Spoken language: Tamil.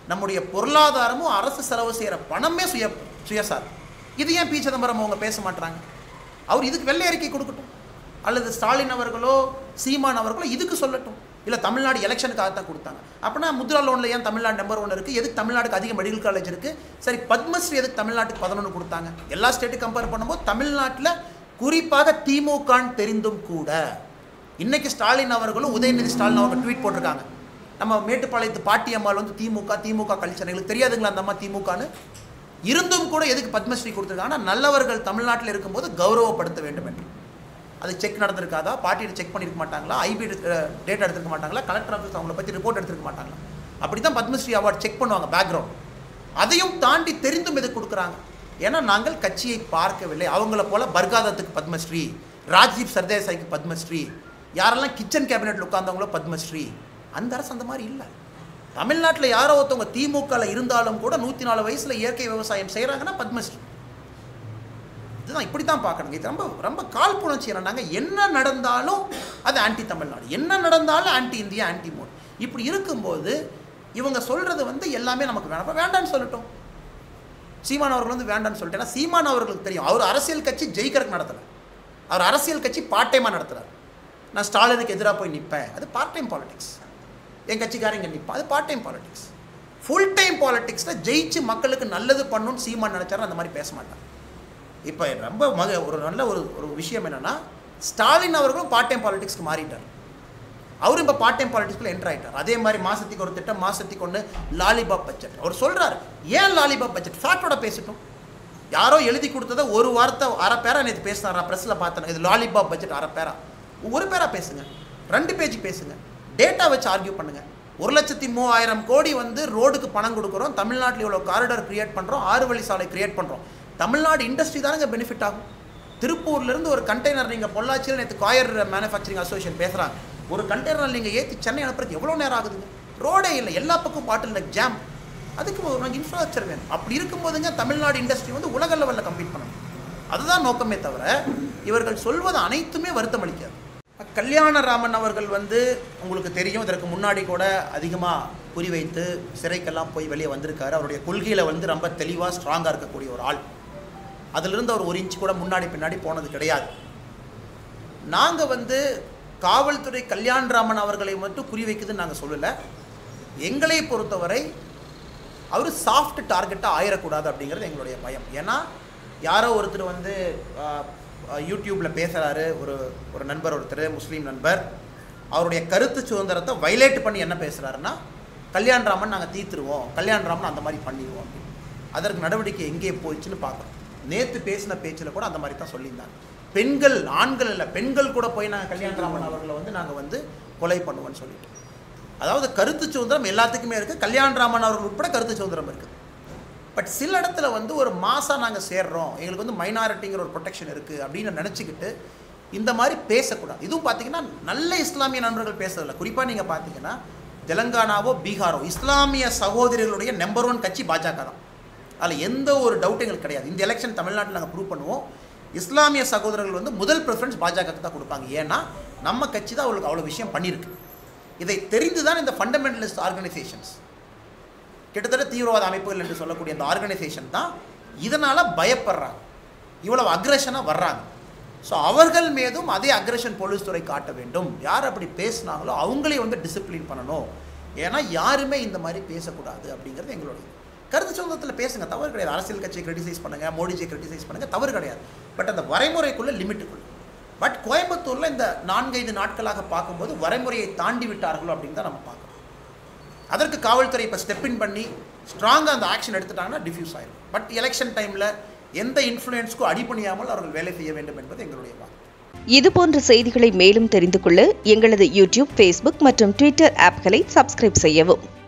நம்முடைய பொருளாதாரமும் அரசு செலவு செய்கிற பணமே சுய சுயசார் இது ஏன் பி சிதம்பரம் அவங்க பேச மாட்டாங்க அவர் இதுக்கு வெள்ளை அறிக்கை கொடுக்கட்டும் அல்லது ஸ்டாலின் அவர்களோ சீமான் அவர்களோ இதுக்கு சொல்லட்டும் இல்லை தமிழ்நாடு எலெக்ஷனுக்காக தான் கொடுத்தாங்க அப்படின்னா முத்ரா லோனில் ஏன் தமிழ்நாடு நம்பர் ஒன் இருக்குது எதுக்கு தமிழ்நாடுக்கு அதிக மெடிக்கல் காலேஜ் இருக்குது சரி பத்மஸ்ரீ எதுக்கு தமிழ்நாட்டுக்கு பதினொன்று கொடுத்தாங்க எல்லா ஸ்டேட்டுக்கு கம்பேர் பண்ணும்போது தமிழ்நாட்டில் குறிப்பாக திமுகன்னு தெரிந்தும் கூட இன்னைக்கு ஸ்டாலின் அவர்களும் உதயநிதி ஸ்டாலின் அவர்கள் ட்வீட் போட்டிருக்காங்க நம்ம மேட்டுப்பாளையத்து பாட்டி அம்மாள் வந்து திமுக திமுக கல்ச்சர் எங்களுக்கு தெரியாதுங்களா அந்த அம்மா திமுகன்னு இருந்தும் கூட எதுக்கு பத்மஸ்ரீ கொடுத்துருக்காங்க ஆனால் நல்லவர்கள் தமிழ்நாட்டில் இருக்கும்போது கௌரவப்படுத்த வேண்டும் என்று அது செக் நடந்திருக்காதா பாட்டியில் செக் பண்ணியிருக்க மாட்டாங்களா ஐபி டேட்டா எடுத்துருக்க மாட்டாங்களா கலெக்டர் ஆஃபீஸ் அவங்கள பற்றி ரிப்போர்ட் எடுத்துருக்க மாட்டாங்களா அப்படி தான் பத்மஸ்ரீ அவார்ட் செக் பண்ணுவாங்க பேக்ரவுண்ட் அதையும் தாண்டி தெரிந்தும் எது கொடுக்குறாங்க ஏன்னா நாங்கள் கட்சியை பார்க்கவில்லை அவங்கள போல பர்காதத்துக்கு பத்மஸ்ரீ ராஜீவ் சர்தேசாய்க்கு பத்மஸ்ரீ யாரெல்லாம் கிச்சன் கேபினெட்டில் உட்கார்ந்தவங்களோ பத்மஸ்ரீ அந்த அரசு அந்த மாதிரி இல்லை தமிழ்நாட்டில் யாரோ ஒருத்தவங்க திமுகவில் இருந்தாலும் கூட நூற்றி நாலு வயசில் இயற்கை விவசாயம் செய்கிறாங்கன்னா பத்மஸ்ரீ இதுதான் இப்படி தான் பார்க்கணுங்க இது ரொம்ப ரொம்ப காழ்ப்புணர்ச்சி என்னன்னாங்க என்ன நடந்தாலும் அது ஆன்டி தமிழ்நாடு என்ன நடந்தாலும் ஆன்டி இந்தியா ஆன்டி மோடி இப்படி இருக்கும்போது இவங்க சொல்கிறது வந்து எல்லாமே நமக்கு வேணாம் அப்ப வேண்டான்னு சொல்லட்டும் சீமான் அவர்கள் வந்து வேண்டான்னு சொல்லிட்டு ஏன்னா சீமான் அவர்களுக்கு தெரியும் அவர் அரசியல் கட்சி ஜெயிக்கிறதுக்கு நடத்தலை அவர் அரசியல் கட்சி பார்ட் டைமாக நடத்துறாரு நான் ஸ்டாலினுக்கு எதிராக போய் நிற்பேன் அது பார்ட் டைம் பாலிடிக்ஸ் என் கட்சிக்காரங்க நிற்பா அது part time politics full time பாலிடிக்ஸில் ஜெயிச்சு மக்களுக்கு நல்லது பண்ணணும்னு சீமான் நினச்சாரு அந்த மாதிரி பேச மாட்டாங்க இப்போ ரொம்ப மக ஒரு நல்ல ஒரு ஒரு விஷயம் என்னென்னா ஸ்டாலின் அவர்களும் பார்ட் டைம் பாலிடிக்ஸ்க்கு மாறிட்டார் அவரும் இப்போ பார்ட் டைம் பாலிடிக்ஸில் என்டர் ஆயிட்டார் அதே மாதிரி மாசத்துக்கு ஒரு திட்டம் மாசத்துக்கு ஒன்று லாலிபாப் பட்ஜெட் அவர் சொல்றாரு ஏன் லாலிபாப் பட்ஜெட் ஃபேக்டோட பேசட்டும் யாரோ எழுதி கொடுத்ததை ஒரு வார்த்தை அரை பேரா நேற்று பேசினாரா ப்ரெஸ்ஸில் பார்த்தேன் இது லாலிபாப் பட்ஜெட் அரை பேரா ஒரு பேரா பேசுங்க ரெண்டு பேஜ் பேசுங்க டேட்டா வச்சு ஆர்கியூ பண்ணுங்க ஒரு லட்சத்தி மூவாயிரம் கோடி வந்து ரோடுக்கு பணம் கொடுக்குறோம் தமிழ்நாட்டில் இவ்வளோ காரிடார் கிரியேட் பண்ணுறோம் ஆறு வழி சாலை கிரியேட் பண்ணுறோம் தமிழ்நாடு இண்டஸ்ட்ரி தானங்க பெனிஃபிட் ஆகும் திருப்பூர்லேருந்து ஒரு கண்டெய்னர் நீங்கள் பொள்ளாச்சியில் நேற்று காயர் மேனுஃபேக்சரிங் அசோசியேஷன் பேசுகிறாங்க ஒரு கண்டெய்னர் நீங்கள் ஏற்றி சென்னை அனுப்புறதுக்கு எவ்வளோ நேரம் ஆகுதுங்க ரோடே இல்லை எல்லா பக்கம் பாட்டில் நெக் ஜாம் அதுக்கு நாங்கள் இன்ஃப்ராஸ்ட்ரக்சர் வேணும் அப்படி இருக்கும்போதுங்க தமிழ்நாடு இண்டஸ்ட்ரி வந்து உலக லெவலில் கம்பீட் பண்ணணும் அதுதான் நோக்கமே தவிர இவர்கள் சொல்வது அனைத்துமே வருத்தம் அளிக்காது கல்யாணராமன் அவர்கள் வந்து உங்களுக்கு தெரியும் இதற்கு முன்னாடி கூட அதிகமாக குறிவைத்து சிறைக்கெல்லாம் போய் வெளியே வந்திருக்காரு அவருடைய கொள்கையில் வந்து ரொம்ப தெளிவாக ஸ்ட்ராங்காக இருக்கக்கூடிய ஒரு ஆள் அதிலிருந்து அவர் ஒரு இன்ச் கூட முன்னாடி பின்னாடி போனது கிடையாது நாங்கள் வந்து காவல்துறை கல்யாண்ராமன் அவர்களை மட்டும் குறிவைக்குதுன்னு நாங்கள் சொல்லலை எங்களை பொறுத்தவரை அவர் சாஃப்ட் டார்கெட்டாக ஆயிடக்கூடாது அப்படிங்கிறது எங்களுடைய பயம் ஏன்னா யாரோ ஒருத்தர் வந்து யூடியூப்பில் பேசுகிறாரு ஒரு ஒரு நண்பர் ஒருத்தர் முஸ்லீம் நண்பர் அவருடைய கருத்து சுதந்திரத்தை வைலேட் பண்ணி என்ன பேசுகிறாருன்னா கல்யாண்ராமன் நாங்கள் தீர்த்துருவோம் கல்யாண்ராமன் அந்த மாதிரி பண்ணிடுவோம் அப்படின்னு அதற்கு நடவடிக்கை எங்கே போயிடுச்சுன்னு பார்க்குறோம் நேற்று பேசின பேச்சில் கூட அந்த மாதிரி தான் சொல்லியிருந்தாங்க பெண்கள் ஆண்கள் இல்லை பெண்கள் கூட போய் நாங்கள் கல்யாண்ராமன் அவர்களை வந்து நாங்கள் வந்து கொலை பண்ணுவோம்னு சொல்லிட்டு அதாவது கருத்து சுதந்திரம் எல்லாத்துக்குமே இருக்குது கல்யாண்ராமன் அவர்கள் உட்பட கருத்து சுதந்திரம் இருக்குது பட் சில இடத்துல வந்து ஒரு மாதம் நாங்கள் சேர்றோம் எங்களுக்கு வந்து மைனாரிட்டிங்கிற ஒரு ப்ரொடெக்ஷன் இருக்குது அப்படின்னு நினச்சிக்கிட்டு இந்த மாதிரி பேசக்கூடாது இதுவும் பார்த்தீங்கன்னா நல்ல இஸ்லாமிய நண்பர்கள் பேசுறதில்ல குறிப்பாக நீங்கள் பார்த்தீங்கன்னா தெலங்கானாவோ பீகாரோ இஸ்லாமிய சகோதரிகளுடைய நம்பர் ஒன் கட்சி பாஜக தான் அதில் எந்த ஒரு டவுட் எங்களுக்கு கிடையாது இந்த எலெக்ஷன் தமிழ்நாட்டில் நாங்கள் ப்ரூவ் பண்ணுவோம் இஸ்லாமிய சகோதரர்கள் வந்து முதல் ப்ரிஃபரன்ஸ் பாஜகவுக்கு தான் கொடுப்பாங்க ஏன்னா நம்ம கட்சி தான் அவங்களுக்கு அவ்வளோ விஷயம் பண்ணியிருக்கு இதை தெரிந்து தான் இந்த ஃபண்டமெண்டலிஸ்ட் ஆர்கனைசேஷன்ஸ் கிட்டத்தட்ட தீவிரவாத அமைப்புகள் என்று சொல்லக்கூடிய அந்த ஆர்கனைசேஷன் தான் இதனால் பயப்படுறாங்க இவ்வளவு அக்ரஷனாக வர்றாங்க ஸோ அவர்கள் மீதும் அதே அக்ரஷன் போலீஸ் துறை காட்ட வேண்டும் யார் அப்படி பேசுனாங்களோ அவங்களே வந்து டிசிப்ளின் பண்ணணும் ஏன்னா யாருமே இந்த மாதிரி பேசக்கூடாது அப்படிங்கிறது எங்களுடைய கருத்து சுதந்திரத்தில் பேசுங்க தவறு கிடையாது அரசியல் கட்சியை கிரிட்டிசைஸ் பண்ணுங்கள் மோடிஜியை கிரிட்டிசைஸ் பண்ணுங்கள் தவறு கிடையாது பட் அந்த வரைமுறைக்குள்ளே லிமிட்டுக்குள்ள பட் கோயம்புத்தூரில் இந்த நான்கைந்து நாட்களாக பார்க்கும்போது வரைமுறையை தாண்டி விட்டார்களோ அப்படின்னு தான் நம்ம பார்க்கணும் அதற்கு காவல்துறை இப்போ ஸ்டெப் இன் பண்ணி ஸ்ட்ராங்காக அந்த ஆக்ஷன் எடுத்துட்டாங்கன்னா டிஃப்யூஸ் ஆயிடும் பட் எலெக்ஷன் டைமில் எந்த இன்ஃப்ளூயன்ஸ்க்கும் அடிபணியாமல் அவர்கள் வேலை செய்ய வேண்டும் என்பது எங்களுடைய வாக்கு இதுபோன்ற செய்திகளை மேலும் தெரிந்து கொள்ள எங்களது யூடியூப் ஃபேஸ்புக் மற்றும் ட்விட்டர் ஆப்களை சப்ஸ்கிரைப் செய்யவும்